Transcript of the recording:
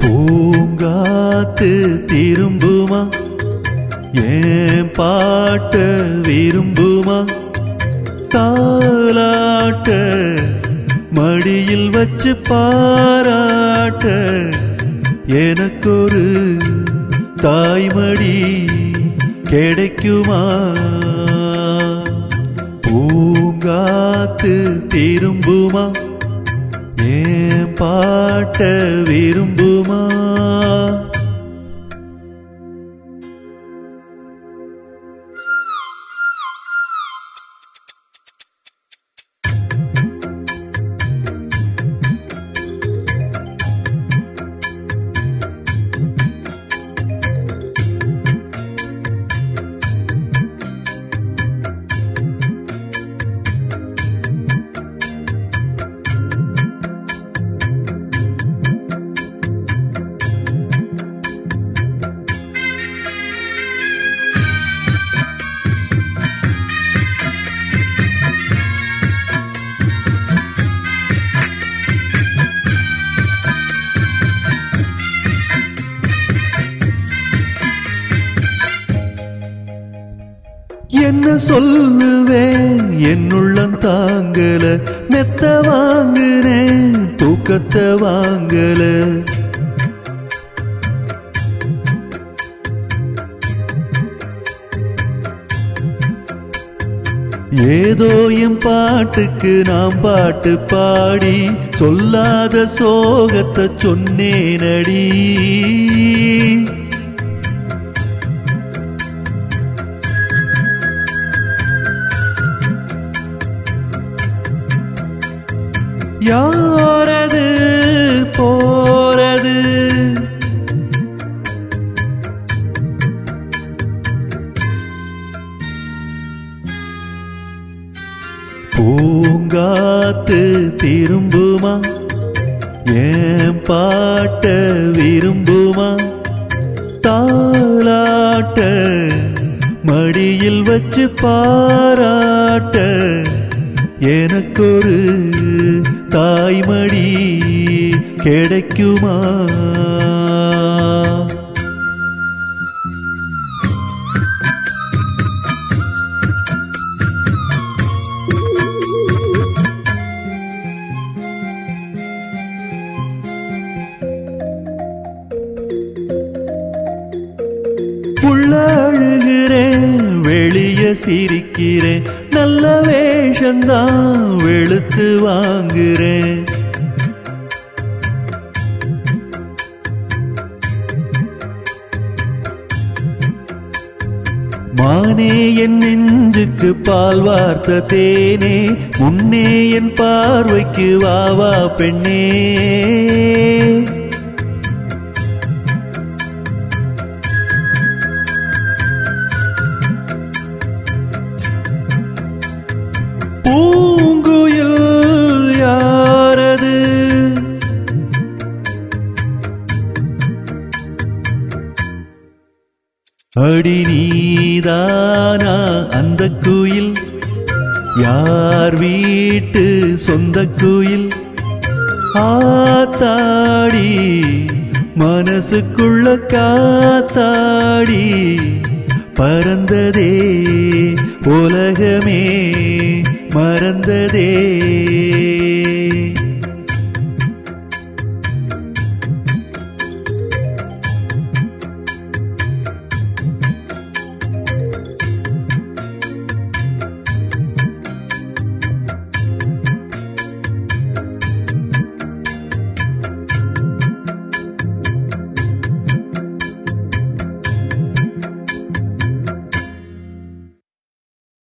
பூங்காத்து திரும்புமா ஏன் பாட்ட விரும்புமா தாலாட்ட மடியில் வச்சு பாராட்ட எனக்கொரு தாய்மடி கிடைக்குமா பூங்காத்து திரும்புமா ஏன் பாட்ட விரும்புமா என்ன சொல்லுவேன் என்னுள்ளம் தாங்கல மெத்த வாங்குறேன் தூக்கத்தை வாங்கல ஏதோ என் பாட்டுக்கு நாம் பாட்டு பாடி சொல்லாத சோகத்தை சொன்னேனடி யாரது போறது பூங்காத்து திரும்புமா ஏன் பாட்ட விரும்புமா தாலாட்ட மடியில் வச்சு பாராட்ட எனக்கொரு தாய்மடி கிடைக்குமா உள்ள அழுகிறேன் வெளிய சிரிக்கிறேன் நல்ல வேஷந்தான் வெளுத்து வாங்குறேன் மானே என் நெஞ்சுக்கு பால் வார்த்த தேனே முன்னே என் பார்வைக்கு வா வா பெண்ணே பூங்குயில் யாரது அடி நீதானா அந்த குயில் யார் வீட்டு சொந்த குயில் ஆத்தாடி மனசுக்குள்ள காத்தாடி பறந்ததே உலகமே மறந்ததே